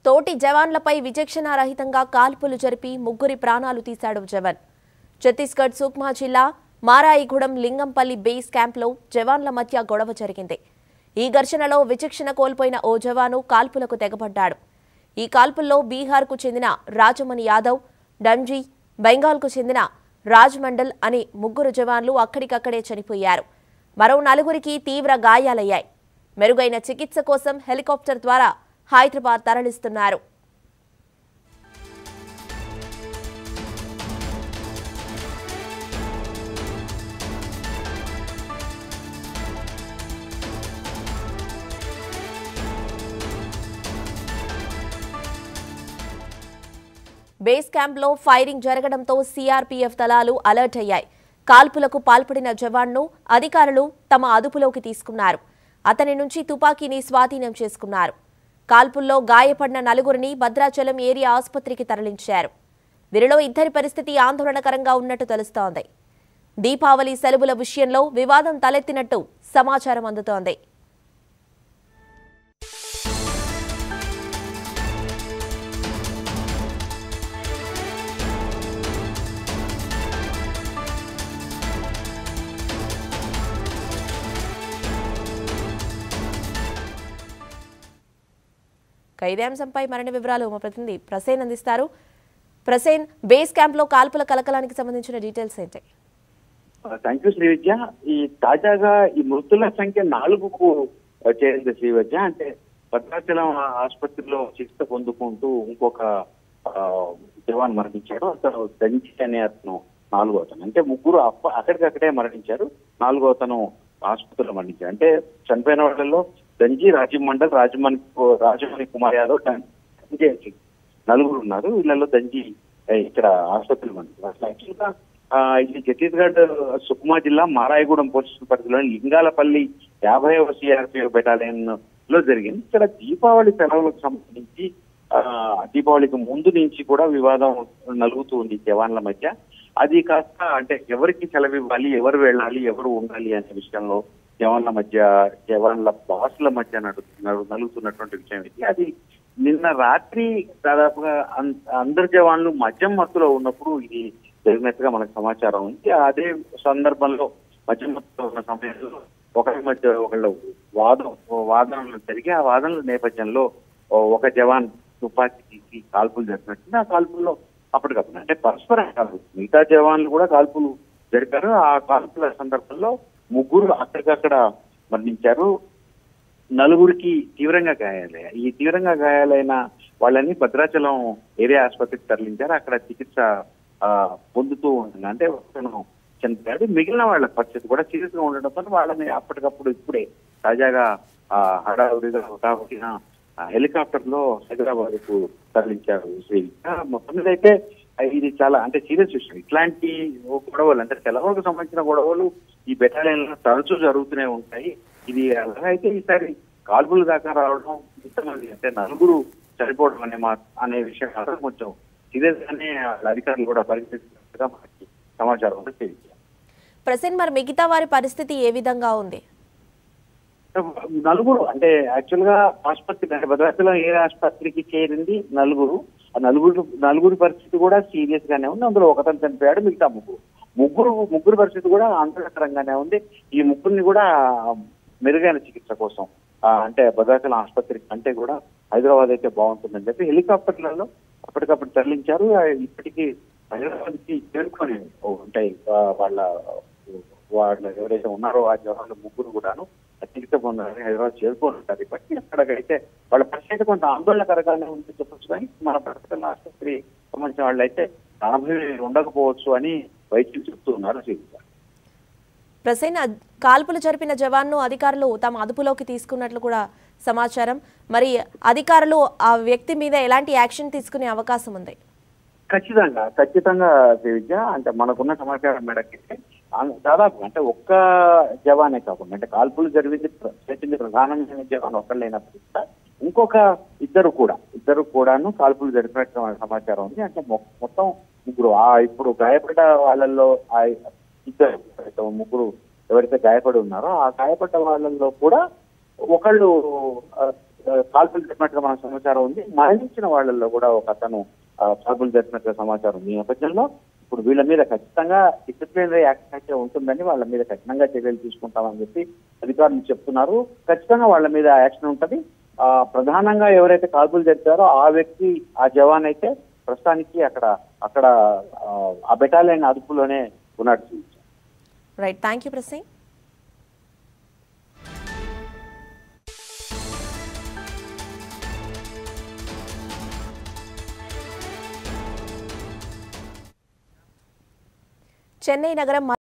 తోటి జవాన్లపై విచక్షణారహితంగా కాల్పులు జరిపి ముగ్గురి ప్రాణాలు తీశాడు జవాన్ ఛత్తీస్గఢ్ సుక్మా జిల్లా మారాయిగూడెం లింగంపల్లి బేస్ క్యాంప్లో జవాన్ల మధ్య గొడవ జరిగింది ఈ ఘర్షణలో విచక్షణ కోల్పోయిన ఓ జవాను కాల్పులకు తెగబడ్డాడు ఈ కాల్పుల్లో బీహార్కు చెందిన రాజమణి యాదవ్ డంజీ బెంగాల్కు చెందిన రాజ్ మండల్ అని ముగ్గురు జవాన్లు అక్కడికక్కడే చనిపోయారు మరో నలుగురికి తీవ్ర గాయాలయ్యాయి మెరుగైన చికిత్స కోసం హెలికాప్టర్ ద్వారా హైదరాబాద్ తరలిస్తున్నారు బేస్ క్యాంప్లో ఫైరింగ్ జరగడంతో సీఆర్పీఎఫ్ దళాలు అలర్ట్ అయ్యాయి కాల్పులకు పాల్పడిన జవాన్ను అధికారులు తమ అదుపులోకి తీసుకున్నారు అతని నుంచి తుపాకీని స్వాధీనం చేసుకున్నారు కాల్పుల్లో గాయపడిన నలుగురిని భద్రాచలం ఏరియా ఆసుపత్రికి తరలించారు వీరిలో ఇద్దరి పరిస్థితి ఆందోళనకరంగా ఉన్నట్టు తెలుస్తోంది దీపావళి సెలవుల విషయంలో వివాదం తలెత్తినట్టు సమాచారం అందుతోంది ఖైదాంశంపై మరిన్ని వివరాలు మా ప్రతినిధి ప్రసేన్ అందిస్తారు ప్రసేన్ బేస్ క్యాంప్లో కాల్పుల కలకలానికి సంబంధించిన డీటెయిల్స్ ఏంటి థ్యాంక్ యూ శ్రీవిద్య ఈ తాజాగా ఈ మృతుల సంఖ్య నాలుగుకు చేరింది శ్రీవిద్య అంటే భద్రాచలం ఆసుపత్రిలో చికిత్స పొందుకుంటూ ఇంకొక ఆ, జవాన్ మరణించాడు అతను దంచి అనే అతను నాలుగో అతను అంటే ముగ్గురు అప్ప అక్కడికక్కడే మరణించారు నాలుగో అతను ఆసుపత్రిలో మరణించారు అంటే చనిపోయిన వాళ్ళలో దంజి రాజీవ్ మండల్ రాజమణి రాజమణి కుమార్ యాదవ్ దంజి నలుగురు ఉన్నారు వీళ్ళలో దంజి ఏ, ఇక్కడ ఆసుపత్రిలో మరణించారు అసలు యాక్చువల్గా ఆ, ఇది ఛత్తీస్గఢ్ సుక్మా జిల్లా మారాయగూడెం పోలీసు పరిధిలోని లింగాలపల్లి యాభైవ సిఆర్పిఎఫ్ బెటాలియన్ లో జరిగింది ఇక్కడ దీపావళి సెలవులకు సంబంధించి ఆ, దీపావళికి ముందు నుంచి కూడా వివాదం నలుగుతూ ఉంది జవాన్ల మధ్య అది కాస్త అంటే ఎవరికి సెలవు ఇవ్వాలి ఎవరు వెళ్ళాలి ఎవరు ఉండాలి అనే విషయంలో జవాన్ల మధ్య జవాన్ల బాసుల మధ్య నడు నడు- నలుగుతున్నటువంటి విషయం ఇది అది నిన్న రాత్రి దాదాపుగా అన్- అందరు జవాన్లు మద్యం మత్తులో ఉన్నప్పుడు ఇది జరిగినట్టుగా మనకు సమాచారం ఉంది అదే సందర్భంలో మద్యం మత్తులో ఉన్న సమయంలో ఒకరి మధ్య ఒకళ్ళ వాదం వాదనలు జరిగి ఆ వాదనల నేపథ్యంలో ఒక జవాన్ తుపాకీ తీసి కాల్పులు జరిపినట్టు ఆ కాల్పుల్లో అప్పటికప్పుడు అంటే పరస్పరం కాదు మిగతా జవాన్లు కూడా కాల్పులు జరిపారు ఆ కాల్పుల సందర్భంలో ముగ్గురు అక్కడికక్కడ మరణించారు నలుగురికి తీవ్రంగా గాయాలయ్యాయి ఈ తీవ్రంగా గాయాలైన వాళ్ళని భద్రాచలం ఏరియా ఆసుపత్రికి తరలించారు అక్కడ చికిత్స ఆ, పొందుతూ ఉంటుంది అంటే ఒకతను చనిపోయాడు మిగిలిన వాళ్ళ పరిస్థితి కూడా సీరియస్ గా ఉండడంతో వాళ్ళని అప్పటికప్పుడు ఇప్పుడే తాజాగా ఆ, హడావుడిగా హుటాహుటిన హెలికాప్టర్ లో హైదరాబాద్ కు తరలించారు శ్రీ మొత్తం మీద అయితే ఆ, ఇది చాలా అంటే సీరియస్ విషయం ఇట్లాంటి గొడవలు అంటే సెలవులకు సంబంధించిన గొడవలు ఈ బెటాలియన్ లో తరచూ జరుగుతూనే ఉంటాయి ఇది అలాగైతే ఈసారి కాల్పులు దాకా రావడం ఇంతమంది అంటే నలుగురు చనిపోవడం అనే మా అనే విషయం మాత్రం కొంచెం సీరియస్ గానే వాళ్ళ అధికారులు కూడా పరిగణిస్తున్నట్టుగా మనకి సమాచారం ఉంది తెలియదు. ప్రసేన్ మరి మిగతా వారి పరిస్థితి ఏ విధంగా ఉంది నలుగురు అంటే యాక్చువల్ గా ఆసుపత్రి అంటే భద్రాచలం ఏ ఆసుపత్రికి చేరింది నలుగురు ఆ నలుగురు నలుగురి పరిస్థితి కూడా సీరియస్ గానే ఉంది అందులో ఒకతను చనిపోయాడు మిగతా ముగ్గురు ముగ్గురు ముగ్గురు పరిస్థితి కూడా ఆందోళనకరంగానే ఉంది ఈ ముగ్గురిని కూడా మెరుగైన చికిత్స కోసం ఆ, అంటే భద్రాచలం ఆసుపత్రి కంటే కూడా హైదరాబాద్ అయితే బాగుంటుందని చెప్పి హెలికాప్టర్లలో అప్పటికప్పుడు తరలించారు ఆ, ఇప్పటికీ హైదరాబాద్ కి చేరుకొని ఉంటాయి ఆ, వాళ్ళ వాళ్ళు ఎవరైతే ఉన్నారో ఆ జవాన్లు ముగ్గురు కూడాను చికిత్స పొందాలని హైదరాబాద్ చేరుకొని ఉంటారు ఇప్పటికీ అక్కడికైతే వాళ్ళ పరిస్థితి కొంత ఆందోళనకరంగానే ఉంది చెప్పొచ్చు కానీ మన ప్రస్తుతం ఆసుపత్రి సంబంధించిన వాళ్ళు అయితే ప్రాణభయం ఉండకపోవచ్చు అని వైద్యులు చెప్తూ ఉన్నారు శ్రీవిద్య. ప్రసేన్ అద్- కాల్పులు జరిపిన జవాన్ను అధికారులు తమ అదుపులోకి తీసుకున్నట్లు కూడా సమాచారం మరి అధికారులు ఆ వ్యక్తి మీద ఎలాంటి యాక్షన్ తీసుకునే అవకాశం ఉంది ఖచ్చితంగా ఖచ్చితంగా విద్య అంటే మనకున్న సమాచారం మేడకి ఆ- దాదాపు అంటే ఒక్క జవానే కాకుండా అంటే కాల్పులు జరిగింది ప్ర- చేసింది ప్రధానమైన జవాన్ ఒక్కళ్ళైనప్పటికీ కూడా ఇంకొక ఇద్దరు కూడా ఇద్దరు కూడాను కాల్పులు జరిపినట్టు మనకు సమాచారం ఉంది అంటే మొ- మొత్తం ముగ్గురు ఆ ఇప్పుడు గాయపడ్డ వాళ్ళల్లో ఆ ఇద్దరు ఎవరైతే ముగ్గురు ఎవరైతే గాయపడి ఉన్నారో ఆ గాయపడ్డ వాళ్ళల్లో కూడా ఒకళ్ళు ఆ, ఆ, కాల్పులు జరిపినట్టుగా మన సమాచారం ఉంది మరణించిన వాళ్ళల్లో కూడా ఒక అతను ఆ, కాల్పులు జరిపినట్టుగా సమాచారం ఉంది ఈ నేపథ్యంలో ఇప్పుడు వీళ్ళ మీద ఖచ్చితంగా డిసిప్లినరీ యాక్షన్ అయితే ఉంటుందని వాళ్ళ మీద కఠినంగా చర్యలు తీసుకుంటామని చెప్పి అధికారులు చెప్తున్నారు ఖచ్చితంగా వాళ్ళ మీద యాక్షన్ ఉంటది ఆ ప్రధానంగా ఎవరైతే కాల్పులు జరిపారో ఆ వ్యక్తి ఆ జవాన్ అయితే ప్రస్తుతానికి అక్కడ అక్కడ ఆ, ఆ బెటాలియన్ అదుపులోనే ఉన్నట్టు రైట్ థ్యాంక్ యూ ప్రసీ చెన్నై నగరం